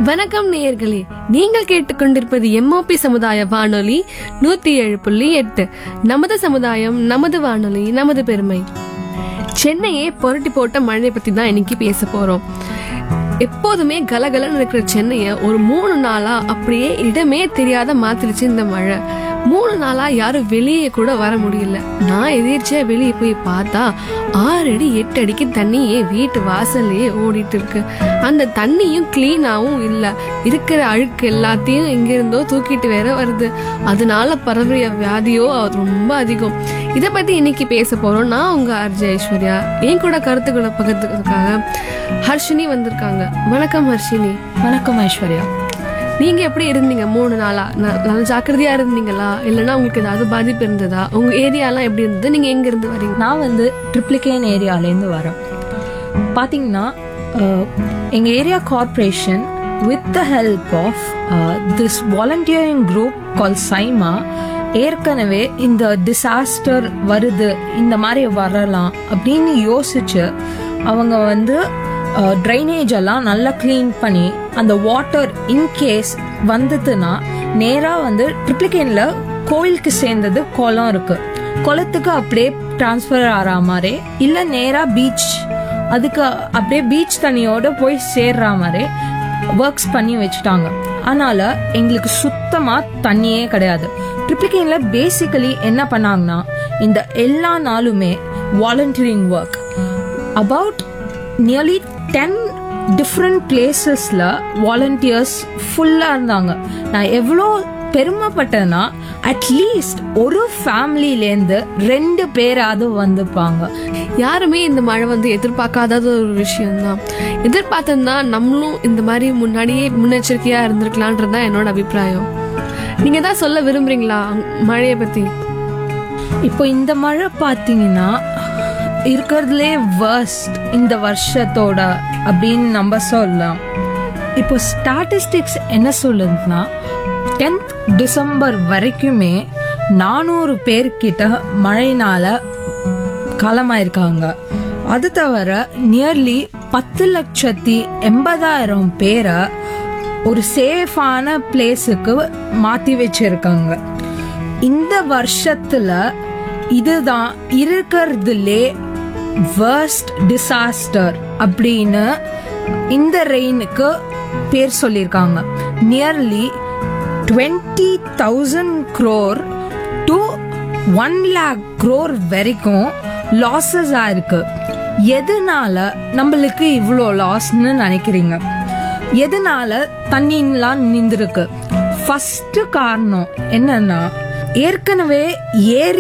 வணக்கம் நேயர்களே நீங்கள் கேட்டுக்கொண்டிருப்பது எம்ஓபி சமுதாய வானொலி நூத்தி ஏழு புள்ளி எட்டு நமது சமுதாயம் நமது வானொலி நமது பெருமை சென்னையே புரட்டி போட்ட மழையை பத்தி தான் இன்னைக்கு பேச போறோம் எப்போதுமே கலகலன்னு இருக்கிற சென்னைய ஒரு மூணு நாளா அப்படியே இடமே தெரியாத மாத்திருச்சு இந்த மழை மூணு நாளா யாரும் வெளியே கூட வர முடியல நான் எதிர்ச்சியா வெளியே போய் பார்த்தா ஆறு அடி எட்டு அடிக்கு தண்ணி என் வீட்டு வாசல்லையே ஓடிட்டு இருக்கு அந்த தண்ணியும் கிளீனாவும் இல்ல இருக்கிற அழுக்கு எல்லாத்தையும் எங்க இருந்தோ தூக்கிட்டு வேற வருது அதனால பரவிய வியாதியோ அது ரொம்ப அதிகம் இத பத்தி இன்னைக்கு பேச போறோம் நான் உங்க ஆர்ஜே ஐஸ்வர்யா என் கூட கருத்துக்களை பகிர்ந்துக்கிறதுக்காக ஹர்ஷினி வந்திருக்காங்க வணக்கம் ஹர்ஷினி வணக்கம் ஐஸ்வர்யா நீங்க எப்படி இருந்தீங்க மூணு நாளா ந- நல்ல ஜாக்கிரதையா இருந்தீங்களா இல்லைன்னா உங்களுக்கு ஏதாவது பாதிப்பு இருந்ததா உங்க ஏரியாலாம் எப்படி இருந்தது நீங்க எங்க இருந்து வரீங்க நான் வந்து ட்ரிப்ளிகேன் ஏரியாலேருந்து வரேன் பார்த்தீங்கன்னா அஹ், எங்க area corporation with the help of this volunteering group call சைமா ஏற்கனவே இந்த டிசாஸ்டர் வருது இந்த மாதிரி வரலாம் அப்படின்னு யோசிச்சு அவங்க வந்து ட்ரைனேஜ் எல்லாம் நல்லா க்ளீன் பண்ணி அந்த வாட்டர் இன்கேஸ் வந்ததுன்னா நேராக வந்து ட்ரிப்ளிகேன்ல கோயிலுக்கு சேர்ந்தது குளம் இருக்கு குளத்துக்கு அப்படியே டிரான்ஸ்ஃபர் ஆகிற மாதிரி இல்லை நேராக பீச் அதுக்கு அப்படியே பீச் தண்ணியோட போய் சேர்ற மாதிரி ஒர்க்ஸ் பண்ணி வச்சுட்டாங்க அதனால எங்களுக்கு சுத்தமா தண்ணியே கிடையாது ட்ரிப்ளிகேன்ல பேசிக்கலி என்ன பண்ணாங்கன்னா இந்த எல்லா நாளுமே volunteering work about nearly ten different பிளேசஸ்ல வாலண்டியர்ஸ் ஃபுல்லா இருந்தாங்க நான் எவ்வளோ பெருமைப்பட்டேன்னா அட்லீஸ்ட் ஒரு ஃபேமிலிலேருந்து ரெண்டு பேராவது வந்துப்பாங்க யாருமே இந்த மழை வந்து எதிர்பார்க்காதது ஒரு விஷயம்தான் எதிர்பார்த்திருந்தா நம்மளும் இந்த மாதிரி முன்னாடியே முன்னெச்சரிக்கையா இருந்திருக்கலான்றது தான் என்னோட அபிப்பிராயம் நீங்க தான் சொல்ல விரும்புறீங்களா மழையை பத்தி இப்போ இந்த மழை பார்த்தீங்கன்னா இருக்கிறதுலே வர்ஸ்ட் இந்த வருஷத்தோட அப்படின்னு நம்ம சொல்லலாம் இப்போ ஸ்டாட்டிஸ்டிக்ஸ் என்ன சொல்லுதுன்னா டென்த் டிசம்பர் வரைக்குமே நானூறு பேர்கிட்ட மழைனால காலமாயிருக்காங்க அது தவிர நியர்லி பத்து லட்சத்தி எண்பதாயிரம் பேரை ஒரு சேஃபான பிளேஸுக்கு மாத்தி வச்சிருக்காங்க இந்த வருஷத்துல இதுதான் இருக்கிறதுலே worst டிசாஸ்டர் அப்படின்னு இந்த ரெயினுக்கு பேர் சொல்லியிருக்காங்க nearly twenty thousand crore to one lakh crore வரைக்கும் லாஸஸ் ஆயிருக்கு எதனால நம்மளுக்கு இவ்வளோ லாஸ்ன்னு நினைக்கிறீங்க எதனால தண்ணிலாம் நின்றுருக்கு ஃபர்ஸ்ட் காரணம் என்னன்னா ஏற்கனவே ஏரி